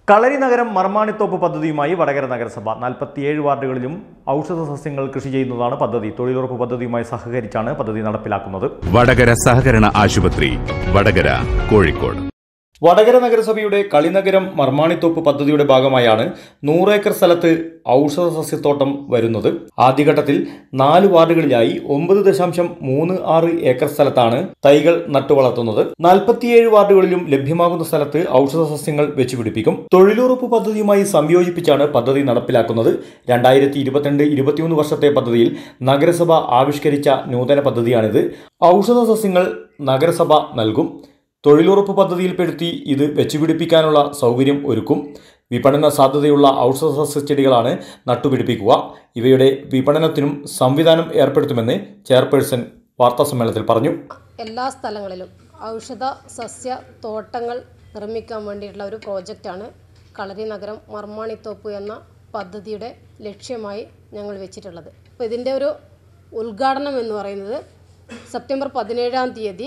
കളരി നഗരം മർമാണിത്തോപ്പ് പദ്ധതിയുമായി വടകര നഗരസഭ നാൽപ്പത്തിയേഴ് വാർഡുകളിലും ഔഷധ സസ്യങ്ങൾ കൃഷി ചെയ്യുന്നതാണ് പദ്ധതി തൊഴിലുറപ്പ് പദ്ധതിയുമായി സഹകരിച്ചാണ് പദ്ധതി നടപ്പിലാക്കുന്നത് വടകര സഹകരണ ആശുപത്രി വടകര കോഴിക്കോട് വടകര നഗരസഭയുടെ കളിനഗരം മർമാണിത്തോപ്പ് പദ്ധതിയുടെ ഭാഗമായാണ് നൂറേക്കർ സ്ഥലത്ത് ഔഷധ സസ്യത്തോട്ടം വരുന്നത് ആദ്യഘട്ടത്തിൽ നാല് വാർഡുകളിലായി ഒമ്പത് ദശാംശം മൂന്ന് ആറ് ഏക്കർ സ്ഥലത്താണ് തൈകൾ നട്ടുവളർത്തുന്നത് നാൽപ്പത്തിയേഴ് വാർഡുകളിലും ലഭ്യമാകുന്ന സ്ഥലത്ത് ഔഷധ സസ്യങ്ങൾ വെച്ചുപിടിപ്പിക്കും തൊഴിലുറപ്പ് പദ്ധതിയുമായി സംയോജിപ്പിച്ചാണ് പദ്ധതി നടപ്പിലാക്കുന്നത് രണ്ടായിരത്തി ഇരുപത്തിരണ്ട് ഇരുപത്തിയൊന്ന് വർഷത്തെ പദ്ധതിയിൽ നഗരസഭ ആവിഷ്കരിച്ച നൂതന പദ്ധതിയാണിത് ഔഷധ സസ്യങ്ങൾ നഗരസഭ നൽകും തൊഴിലുറപ്പ് പദ്ധതിയിൽപ്പെടുത്തി ഇത് വെച്ചുപിടിപ്പിക്കാനുള്ള സൗകര്യം ഒരുക്കും വിപണന സാധ്യതയുള്ള ഔഷധ സസ്യച്ചെടികളാണ് നട്ടുപിടിപ്പിക്കുക ഇവയുടെ വിപണനത്തിനും സംവിധാനം ഏർപ്പെടുത്തുമെന്ന് ചെയർപേഴ്സൺ വാർത്താസമ്മേളനത്തിൽ പറഞ്ഞു എല്ലാ സ്ഥലങ്ങളിലും ഔഷധ സസ്യ തോട്ടങ്ങൾ നിർമ്മിക്കാൻ വേണ്ടിയിട്ടുള്ള ഒരു പ്രോജക്റ്റാണ് കളരി നഗരം മർമാണിത്തോപ്പ് എന്ന പദ്ധതിയുടെ ലക്ഷ്യമായി ഞങ്ങൾ വെച്ചിട്ടുള്ളത് അപ്പോൾ ഇതിൻ്റെ ഒരു ഉദ്ഘാടനം എന്ന് പറയുന്നത് സെപ്റ്റംബർ പതിനേഴാം തീയതി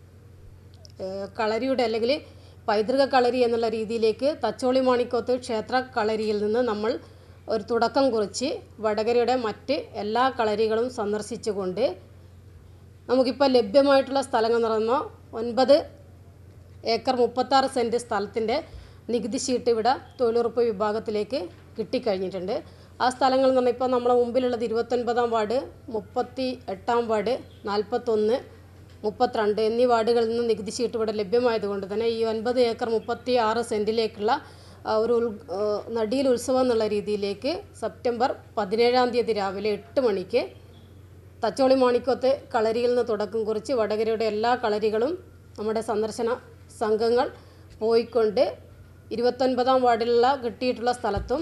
ഏഹ് കളരിയുടെ അല്ലെങ്കിൽ പൈതൃക കളരി എന്നുള്ള രീതിയിലേക്ക് തച്ചോളി മാണിക്കോത്ത് ക്ഷേത്ര കളരിയിൽ നിന്ന് നമ്മൾ ഒരു തുടക്കം കുറിച്ച് വടകരയുടെ മറ്റ് എല്ലാ കളരികളും സന്ദർശിച്ചുകൊണ്ട് നമുക്കിപ്പോൾ ലഭ്യമായിട്ടുള്ള സ്ഥലങ്ങൾ എന്ന് പറയുമ്പോൾ ഒൻപത് ഏക്കർ മുപ്പത്താറ് സെൻറ്റ് സ്ഥലത്തിൻ്റെ നികുതി ഷീട്ട് ഇവിടെ തൊഴിലുറപ്പ് വിഭാഗത്തിലേക്ക് കിട്ടിക്കഴിഞ്ഞിട്ടുണ്ട് ആ സ്ഥലങ്ങൾ എന്ന് പറഞ്ഞാൽ ഇപ്പോൾ നമ്മളെ മുമ്പിലുള്ളത് ഇരുപത്തൊൻപതാം വാർഡ് മുപ്പത്തി എട്ടാം വാർഡ് നാൽപ്പത്തൊന്ന് മുപ്പത്തിരണ്ട് എന്നീ വാർഡുകളിൽ നിന്ന് നികുതി ഷീട്ട് ഇവിടെ ലഭ്യമായതുകൊണ്ട് തന്നെ ഈ ഒൻപത് ഏക്കർ മുപ്പത്തി ആറ് സെൻറ്റിലേക്കുള്ള ആ, ഒരു ഉൽ ആ, നടിയിൽ ഉത്സവം എന്നുള്ള രീതിയിലേക്ക് സെപ്റ്റംബർ പതിനേഴാം തീയതി രാവിലെ എട്ട് മണിക്ക് തച്ചോളി മാണിക്കോത്ത് കളരിയിൽ നിന്ന് തുടക്കം കുറിച്ച് വടകരയുടെ എല്ലാ കളരികളും നമ്മുടെ സന്ദർശന സംഘങ്ങൾ പോയിക്കൊണ്ട് ഇരുപത്തൊൻപതാം വാർഡിലുള്ള കിട്ടിയിട്ടുള്ള സ്ഥലത്തും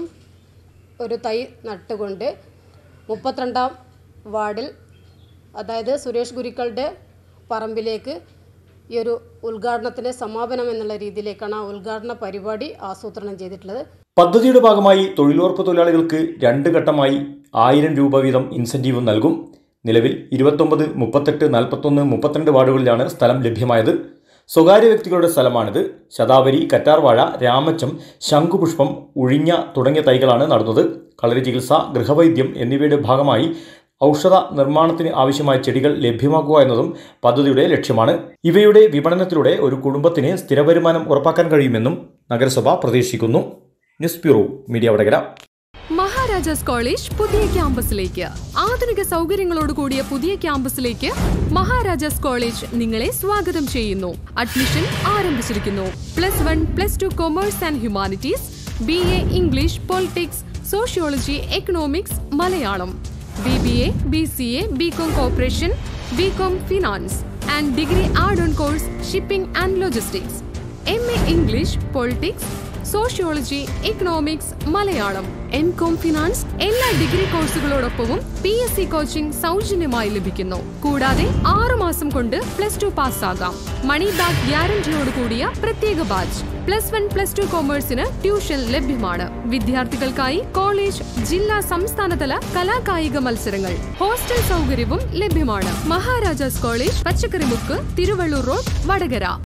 ഒരു തൈ നട്ടുകൊണ്ട് മുപ്പത്തിരണ്ടാം വാർഡിൽ അതായത് സുരേഷ് ഗുരുക്കളുടെ പറമ്പിലേക്ക് ഈ ഒരു ഉദ്ഘാടനത്തിൻ്റെ സമാപനം എന്നുള്ള രീതിയിലേക്കാണ് ആ ഉദ്ഘാടന പരിപാടി ആസൂത്രണം ചെയ്തിട്ടുള്ളത് പദ്ധതിയുടെ ഭാഗമായി തൊഴിലുറപ്പ് തൊഴിലാളികൾക്ക് രണ്ട് ഘട്ടമായി ആയിരം രൂപ വീതം ഇൻസെന്റീവ് നൽകും നിലവിൽ ഇരുപത്തൊമ്പത് മുപ്പത്തെട്ട് നാൽപ്പത്തൊന്ന് മുപ്പത്തിരണ്ട് വാർഡുകളിലാണ് സ്ഥലം ലഭ്യമായത് സ്വകാര്യ വ്യക്തികളുടെ സ്ഥലമാണിത് ശതാവരി കറ്റാർവാഴ രാമച്ചം ശംഖുപുഷ്പം ഉഴിഞ്ഞ തുടങ്ങിയ തൈകളാണ് നടുന്നത് കളരി ചികിത്സ ഗൃഹവൈദ്യം എന്നിവയുടെ ഭാഗമായി ഔഷധ നിർമ്മാണത്തിന് ആവശ്യമായ ചെടികൾ ലഭ്യമാക്കുക എന്നതും പദ്ധതിയുടെ ലക്ഷ്യമാണ് ഇവയുടെ വിപണനത്തിലൂടെ ഒരു കുടുംബത്തിന് സ്ഥിരവരുമാനം ഉറപ്പാക്കാൻ കഴിയുമെന്നും നഗരസഭ പ്രതീക്ഷിക്കുന്നു news bureau media Vadakara Maharajas college പുതിയ ക്യാമ്പസിലേക്ക് ആധുനിക സൗകര്യങ്ങളോട് കൂടിയ പുതിയ ക്യാമ്പസിലേക്ക് മഹാരാജാസ് കോളേജ് നിങ്ങളെ സ്വാഗതം ചെയ്യുന്നു അഡ്മിഷൻ ആരംഭിച്ചിരിക്കുന്നു plus one plus two commerce and humanities B A English politics sociology economics Malayalam B B A B C A B com corporation B com finance and degree add on course shipping and logistics M A English politics sociology economics Malayalam M com finance എല്ലാ degree കോഴ്സുകളോടൊപ്പവും P S C coaching സൗജന്യമായി ലഭിക്കുന്നു കൂടാതെ ആറു മാസം കൊണ്ട് plus two പാസ്സാകാം money back ഗ്യാരണ്ടിയോട് കൂടിയ പ്രത്യേക batch plus one plus two കൊമേഴ്സിന് ട്യൂഷൻ ലഭ്യമാണ് വിദ്യാർത്ഥികൾക്കായി കോളേജ് ജില്ലാ സംസ്ഥാനതല കലാകായിക മത്സരങ്ങൾ ഹോസ്റ്റൽ സൗകര്യവും ലഭ്യമാണ് മഹാരാജാസ് കോളേജ് പച്ചക്കറിമുക്ക് തിരുവള്ളൂർ റോഡ് വടകര